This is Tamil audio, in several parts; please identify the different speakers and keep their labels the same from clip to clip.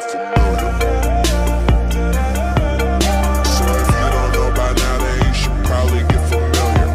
Speaker 1: familiar. So if you don't know by now, then you should probably get familiar.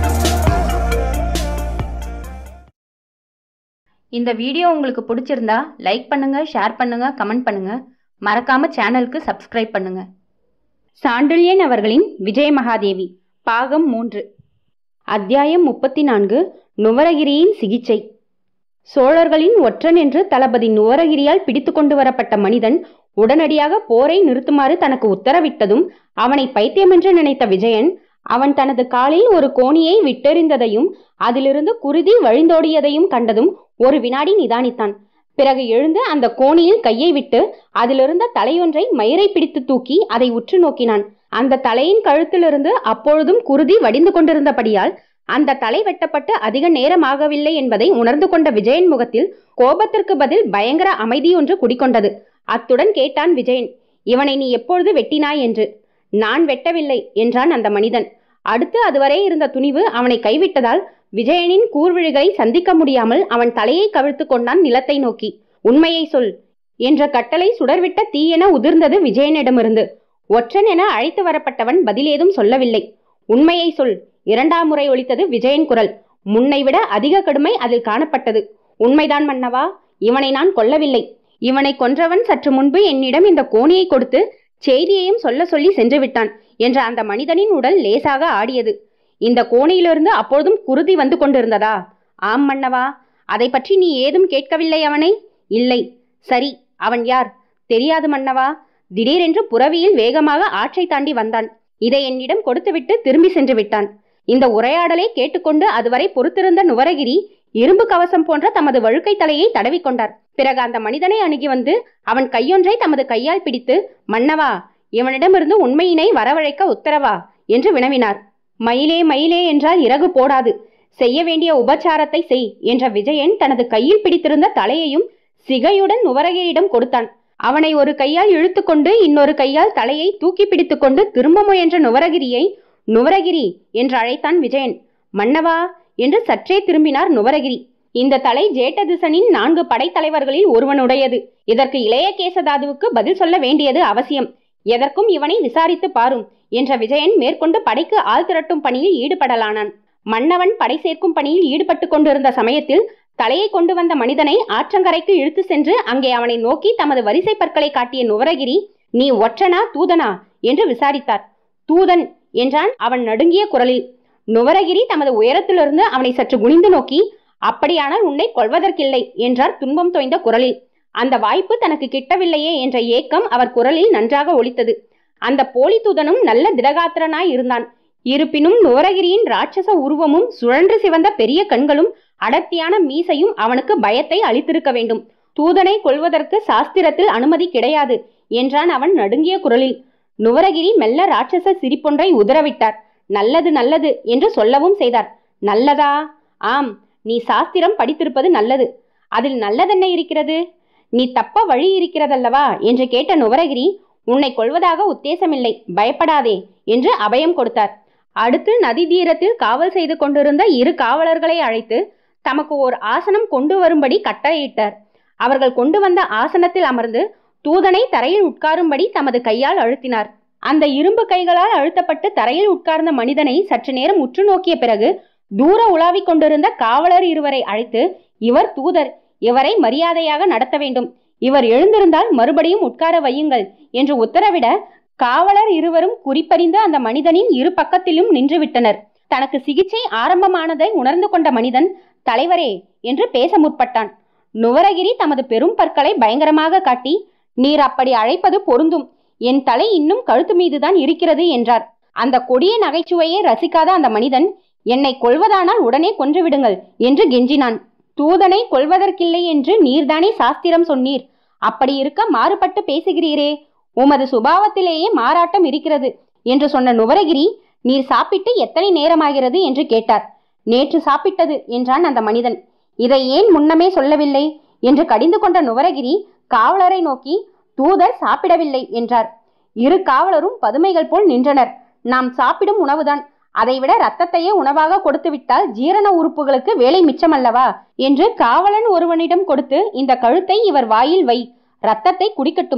Speaker 2: இந்த வீடியோ உங்களுக்கு பிடிச்சிருந்தா லைக் பண்ணுங்க ஷேர் பண்ணுங்க கமெண்ட் பண்ணுங்க மறக்காம சேனலுக்கு சப்ஸ்கிரைப் பண்ணுங்க சாண்டில்யன் அவர்களின் விஜய மகாதேவி பாகம் மூன்று அத்தியாயம் முப்பத்தி நான்கு நுவரகிரியின் சிகிச்சை சோழர்களின் ஒற்றன் என்று தளபதி நுவரகிரியால் பிடித்து கொண்டு வரப்பட்ட மனிதன் உடனடியாக போரை நிறுத்துமாறு தனக்கு உத்தரவிட்டதும் அவனை பைத்தியமென்று நினைத்த விஜயன் அவன் தனது காலில் ஒரு கோணியை விட்டெறிந்ததையும் அதிலிருந்து குருதி வழிந்தோடியதையும் கண்டதும் ஒரு வினாடி நிதானித்தான் பிறகு எழுந்து அந்த கோணியில் கையை விட்டு அதிலிருந்த தலையொன்றை மயிரை பிடித்து தூக்கி அதை உற்று நோக்கினான் அந்த தலையின் கழுத்திலிருந்து அப்பொழுதும் குருதி வடிந்து கொண்டிருந்தபடியால் அந்த தலை வெட்டப்பட்டு அதிக நேரமாகவில்லை என்பதை உணர்ந்து கொண்ட விஜயன் முகத்தில் கோபத்திற்கு பதில் பயங்கர அமைதியொன்று குடிக்கொண்டது அத்துடன் கேட்டான் விஜயன் இவனை நீ எப்பொழுது வெட்டினாய் என்று நான் வெட்டவில்லை என்றான் அந்த மனிதன் அடுத்து அதுவரை இருந்த துணிவு அவனை கைவிட்டதால் விஜயனின் கூர்விழிகளை சந்திக்க முடியாமல் அவன் தலையை கவிழ்த்து கொண்டான் நிலத்தை நோக்கி உண்மையை சொல் என்ற கட்டளை சுடர்விட்ட தீயென உதிர்ந்தது விஜயனிடமிருந்து ஒற்றன் என அழைத்து வரப்பட்டவன் பதிலேதும் சொல்லவில்லை உண்மையை சொல் இரண்டாம் முறை ஒலித்தது விஜயன் குரல் முன்னை விட அதிக கடுமை அதில் காணப்பட்டது உண்மைதான் மன்னவா இவனை நான் கொல்லவில்லை இவனை கொன்றவன் சற்று முன்பு என்னிடம் இந்த கோணியை கொடுத்து செய்தியையும் சொல்ல சொல்லி சென்று விட்டான் என்ற அந்த மனிதனின் உடல் லேசாக ஆடியது இந்த கோணியிலிருந்து அப்பொழுதும் குருதி வந்து கொண்டிருந்ததா ஆம் மன்னவா அதை பற்றி நீ ஏதும் கேட்கவில்லை அவனை இல்லை சரி அவன் யார் தெரியாது மன்னவா திடீரென்று புறவியில் வேகமாக ஆற்றை தாண்டி வந்தான் இதை என்னிடம் கொடுத்துவிட்டு திரும்பி சென்று விட்டான் இந்த உரையாடலை கேட்டுக்கொண்டு அதுவரை பொறுத்திருந்த நுவரகிரி இரும்பு கவசம் போன்ற தமது வழுக்கை தலையை தடவிக்கொண்டார் பிறகு அந்த மனிதனை அணுகி வந்து அவன் கையொன்றை தமது கையால் பிடித்து மன்னவா இவனிடமிருந்து உண்மையினை வரவழைக்க உத்தரவா என்று வினவினார் மயிலே மயிலே என்றால் இறகு போடாது செய்ய வேண்டிய உபச்சாரத்தை செய் என்ற விஜயன் தனது கையில் பிடித்திருந்த தலையையும் சிகையுடன் நுவரகிரியிடம் கொடுத்தான் அவனை ஒரு கையால் இழுத்துக்கொண்டு இன்னொரு கையால் தலையை தூக்கி பிடித்துக்கொண்டு திரும்ப முயன்ற நுவரகிரியை நுவரகிரி என்று அழைத்தான் விஜயன் மன்னவா என்று சற்றே திரும்பினார் நுவரகிரி இந்த தலை ஜேட்டதிசனின் நான்கு படைத்தலைவர்களில் ஒருவனுடையது இதற்கு இளைய கேசதாதுவுக்கு பதில் சொல்ல வேண்டியது அவசியம் எதற்கும் இவனை விசாரித்து பாரும் என்ற விஜயன் மேற்கொண்டு படைக்கு ஆள் திரட்டும் பணியில் ஈடுபடலானான் மன்னவன் படை சேர்க்கும் பணியில் ஈடுபட்டு கொண்டிருந்த சமயத்தில் தலையை கொண்டு வந்த மனிதனை ஆற்றங்கரைக்கு இழுத்து சென்று அங்கே அவனை நோக்கி தமது வரிசை பற்களை காட்டிய நுவரகிரி நீ ஒற்றனா தூதனா என்று விசாரித்தார் தூதன் என்றான் அவன் நடுங்கிய குரலில் நுவரகிரி தமது உயரத்திலிருந்து அவனை சற்று குனிந்து நோக்கி அப்படியானால் உன்னை கொள்வதற்கில்லை என்றார் துன்பம் தோய்ந்த குரலில் அந்த வாய்ப்பு தனக்கு கிட்டவில்லையே என்ற ஏக்கம் அவர் குரலில் நன்றாக ஒலித்தது அந்த போலி தூதனும் நல்ல திடகாத்திரனாய் இருந்தான் இருப்பினும் நுவரகிரியின் ராட்சச உருவமும் சுழன்று சிவந்த பெரிய கண்களும் அடர்த்தியான மீசையும் அவனுக்கு பயத்தை அளித்திருக்க வேண்டும் தூதனை கொள்வதற்கு சாஸ்திரத்தில் அனுமதி கிடையாது என்றான் அவன் நடுங்கிய குரலில் நுவரகிரி மெல்ல ராட்சச சிரிப்பொன்றை உதறவிட்டார் நல்லது நல்லது என்று சொல்லவும் செய்தார் நல்லதா ஆம் நீ சாஸ்திரம் படித்திருப்பது நல்லது அதில் நல்லதென்ன இருக்கிறது நீ தப்ப வழி இருக்கிறதல்லவா என்று கேட்ட நுவரகிரி உன்னை கொள்வதாக உத்தேசமில்லை பயப்படாதே என்று அபயம் கொடுத்தார் அடுத்து நதி தீரத்தில் காவல் செய்து கொண்டிருந்த இரு காவலர்களை அழைத்து தமக்கு ஓர் ஆசனம் கொண்டு வரும்படி கட்டளையிட்டார் அவர்கள் கொண்டு வந்த ஆசனத்தில் அமர்ந்து தூதனை தரையில் உட்காரும்படி தமது கையால் அழுத்தினார் அந்த இரும்பு கைகளால் அழுத்தப்பட்டு தரையில் உட்கார்ந்த மனிதனை சற்று நேரம் உற்று நோக்கிய பிறகு தூர உலாவிக் கொண்டிருந்த காவலர் இருவரை அழைத்து இவர் தூதர் இவரை மரியாதையாக நடத்த வேண்டும் இவர் எழுந்திருந்தால் மறுபடியும் உட்கார வையுங்கள் என்று உத்தரவிட காவலர் இருவரும் குறிப்பறிந்து அந்த மனிதனின் இரு பக்கத்திலும் நின்றுவிட்டனர் தனக்கு சிகிச்சை ஆரம்பமானதை உணர்ந்து கொண்ட மனிதன் தலைவரே என்று பேச முற்பட்டான் நுவரகிரி தமது பெரும் பற்களை பயங்கரமாக காட்டி நீர் அப்படி அழைப்பது பொருந்தும் என் தலை இன்னும் கழுத்து மீதுதான் இருக்கிறது என்றார் அந்த கொடிய நகைச்சுவையை ரசிக்காத அந்த மனிதன் என்னை கொல்வதானால் உடனே கொன்று விடுங்கள் என்று கெஞ்சினான் தூதனை கொல்வதற்கில்லை என்று நீர்தானே சாஸ்திரம் சொன்னீர் அப்படி இருக்க மாறுபட்டு பேசுகிறீரே உமது சுபாவத்திலேயே மாறாட்டம் இருக்கிறது என்று சொன்ன நுவரகிரி நீர் சாப்பிட்டு எத்தனை நேரமாகிறது என்று கேட்டார் நேற்று சாப்பிட்டது என்றான் அந்த மனிதன் இதை ஏன் முன்னமே சொல்லவில்லை என்று கடிந்து கொண்ட நுவரகிரி காவலரை நோக்கி தூதர் சாப்பிடவில்லை என்றார் இரு காவலரும் பதுமைகள் போல் நின்றனர் நாம் சாப்பிடும் உணவுதான் அதைவிட ரத்தத்தையே உணவாக கொடுத்து விட்டால் ஜீரண உறுப்புகளுக்கு வேலை மிச்சமல்லவா என்று காவலன் ஒருவனிடம் கொடுத்து இந்த கழுத்தை இவர் வாயில் வை ரத்தத்தை குடிக்கட்டும்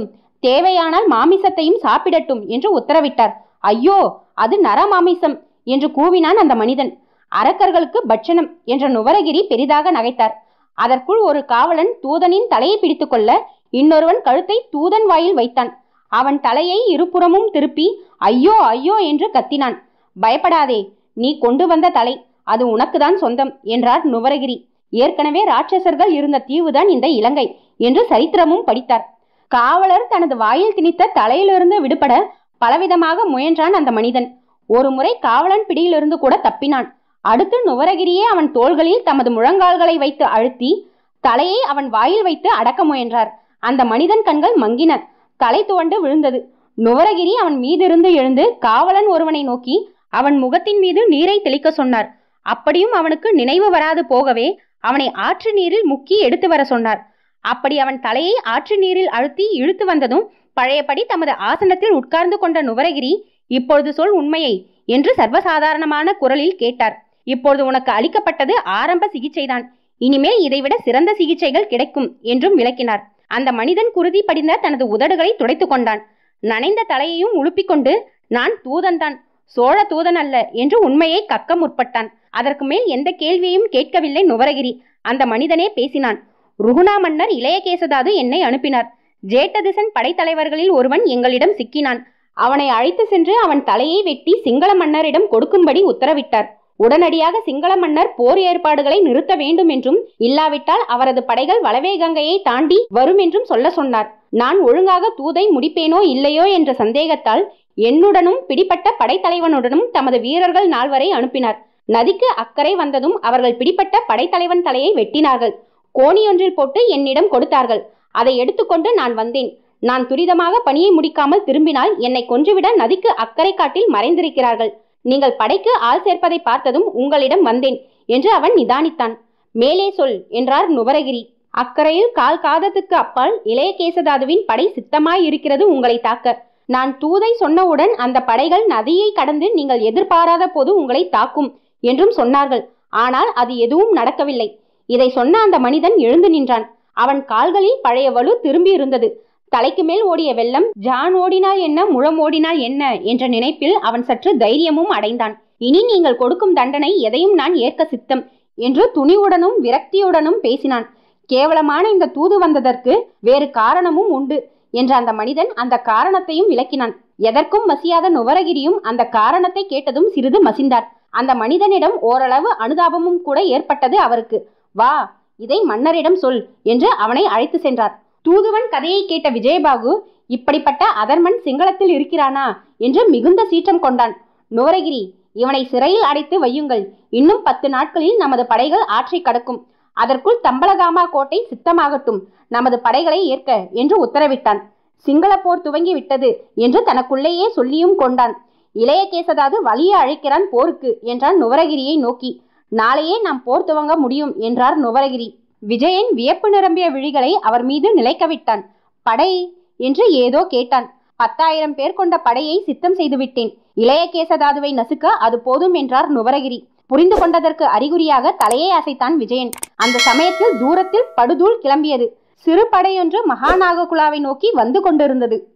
Speaker 2: தேவையானால் மாமிசத்தையும் சாப்பிடட்டும் என்று உத்தரவிட்டார் ஐயோ அது நரமாமிசம் என்று கூவினான் அந்த மனிதன் அரக்கர்களுக்கு பட்சணம் என்ற நுவரகிரி பெரிதாக நகைத்தார் அதற்குள் ஒரு காவலன் தூதனின் தலையை பிடித்துக்கொள்ள இன்னொருவன் கழுத்தை தூதன் வாயில் வைத்தான் அவன் தலையை இருபுறமும் திருப்பி ஐயோ ஐயோ என்று கத்தினான் பயப்படாதே நீ கொண்டு வந்த தலை அது உனக்குதான் சொந்தம் என்றார் நுவரகிரி ஏற்கனவே ராட்சசர்கள் இருந்த தீவுதான் இந்த இலங்கை என்று சரித்திரமும் படித்தார் காவலர் தனது வாயில் திணித்த தலையிலிருந்து விடுபட பலவிதமாக முயன்றான் அந்த மனிதன் ஒரு முறை காவலன் பிடியிலிருந்து கூட தப்பினான் அடுத்து நுவரகிரியே அவன் தோள்களில் தமது முழங்கால்களை வைத்து அழுத்தி தலையை அவன் வாயில் வைத்து அடக்க முயன்றார் அந்த மனிதன் கண்கள் மங்கின தலை துவண்டு விழுந்தது நுவரகிரி அவன் மீதிருந்து எழுந்து காவலன் ஒருவனை நோக்கி அவன் முகத்தின் மீது நீரை தெளிக்க சொன்னார் அப்படியும் அவனுக்கு நினைவு வராது போகவே அவனை ஆற்று நீரில் முக்கி எடுத்து வர சொன்னார் அப்படி அவன் தலையை ஆற்று நீரில் அழுத்தி இழுத்து வந்ததும் பழையபடி தமது ஆசனத்தில் உட்கார்ந்து கொண்ட நுவரகிரி இப்பொழுது சொல் உண்மையை என்று சர்வசாதாரணமான குரலில் கேட்டார் இப்பொழுது உனக்கு அளிக்கப்பட்டது ஆரம்ப சிகிச்சைதான் இனிமேல் இதைவிட சிறந்த சிகிச்சைகள் கிடைக்கும் என்றும் விளக்கினார் அந்த மனிதன் குருதி படிந்த தனது உதடுகளை துடைத்து கொண்டான் நனைந்த தலையையும் உழுப்பிக்கொண்டு நான் தூதன்தான் சோழ தூதன் அல்ல என்று உண்மையை கக்க முற்பட்டான் அதற்கு மேல் எந்த கேள்வியையும் கேட்கவில்லை நுவரகிரி அந்த மனிதனே பேசினான் ருகுணா மன்னர் இளையகேசதாது என்னை அனுப்பினார் ஜேட்டதிசன் படைத்தலைவர்களில் ஒருவன் எங்களிடம் சிக்கினான் அவனை அழைத்து சென்று அவன் தலையை வெட்டி சிங்கள மன்னரிடம் கொடுக்கும்படி உத்தரவிட்டார் உடனடியாக சிங்கள மன்னர் போர் ஏற்பாடுகளை நிறுத்த வேண்டும் என்றும் இல்லாவிட்டால் அவரது படைகள் வலவே கங்கையை தாண்டி வரும் என்றும் சொல்ல சொன்னார் நான் ஒழுங்காக தூதை முடிப்பேனோ இல்லையோ என்ற சந்தேகத்தால் என்னுடனும் பிடிப்பட்ட படைத்தலைவனுடனும் தமது வீரர்கள் நால்வரை அனுப்பினார் நதிக்கு அக்கறை வந்ததும் அவர்கள் பிடிப்பட்ட படைத்தலைவன் தலையை வெட்டினார்கள் கோணியொன்றில் போட்டு என்னிடம் கொடுத்தார்கள் அதை எடுத்துக்கொண்டு நான் வந்தேன் நான் துரிதமாக பணியை முடிக்காமல் திரும்பினால் என்னை கொன்றுவிட நதிக்கு அக்கறை காட்டில் மறைந்திருக்கிறார்கள் நீங்கள் படைக்கு ஆள் சேர்ப்பதை பார்த்ததும் உங்களிடம் வந்தேன் என்று அவன் நிதானித்தான் மேலே சொல் என்றார் நுவரகிரி அக்கறையில் கால் காதத்துக்கு அப்பால் இளையகேசதாதுவின் படை சித்தமாய் இருக்கிறது உங்களை தாக்க நான் தூதை சொன்னவுடன் அந்த படைகள் நதியை கடந்து நீங்கள் எதிர்பாராத போது உங்களை தாக்கும் என்றும் சொன்னார்கள் ஆனால் அது எதுவும் நடக்கவில்லை இதை சொன்ன அந்த மனிதன் எழுந்து நின்றான் அவன் கால்களில் பழைய வலு திரும்பி இருந்தது தலைக்கு மேல் ஓடிய வெள்ளம் ஜான் ஓடினால் என்ன முழம் ஓடினால் என்ன என்ற நினைப்பில் அவன் சற்று தைரியமும் அடைந்தான் இனி நீங்கள் கொடுக்கும் தண்டனை எதையும் நான் ஏற்க சித்தம் என்று துணிவுடனும் விரக்தியுடனும் பேசினான் கேவலமான இந்த தூது வந்ததற்கு வேறு காரணமும் உண்டு என்ற அந்த மனிதன் அந்த காரணத்தையும் விளக்கினான் எதற்கும் மசியாத நுவரகிரியும் அந்த காரணத்தை கேட்டதும் சிறிது மசிந்தார் அந்த மனிதனிடம் ஓரளவு அனுதாபமும் கூட ஏற்பட்டது அவருக்கு வா இதை மன்னரிடம் சொல் என்று அவனை அழைத்து சென்றார் தூதுவன் கதையை கேட்ட விஜயபாகு இப்படிப்பட்ட அதர்மன் சிங்களத்தில் இருக்கிறானா என்று மிகுந்த சீற்றம் கொண்டான் நுவரகிரி இவனை சிறையில் அடைத்து வையுங்கள் இன்னும் பத்து நாட்களில் நமது படைகள் ஆற்றை கடக்கும் அதற்குள் தம்பலகாமா கோட்டை சித்தமாகட்டும் நமது படைகளை ஏற்க என்று உத்தரவிட்டான் சிங்கள போர் துவங்கி விட்டது என்று தனக்குள்ளேயே சொல்லியும் கொண்டான் இளையகேசதாது வலிய அழைக்கிறான் போருக்கு என்றான் நுவரகிரியை நோக்கி நாளையே நாம் போர் துவங்க முடியும் என்றார் நுவரகிரி விஜயன் வியப்பு நிரம்பிய விழிகளை அவர் மீது நிலைக்க விட்டான் படை என்று ஏதோ கேட்டான் பத்தாயிரம் பேர் கொண்ட படையை சித்தம் செய்து விட்டேன் இளையகேசதாதுவை நசுக்க அது போதும் என்றார் நுவரகிரி புரிந்து கொண்டதற்கு அறிகுறியாக தலையை அசைத்தான் விஜயன் அந்த சமயத்தில் தூரத்தில் படுதூள் கிளம்பியது சிறு படையொன்று மகாநாககுலாவை நோக்கி வந்து கொண்டிருந்தது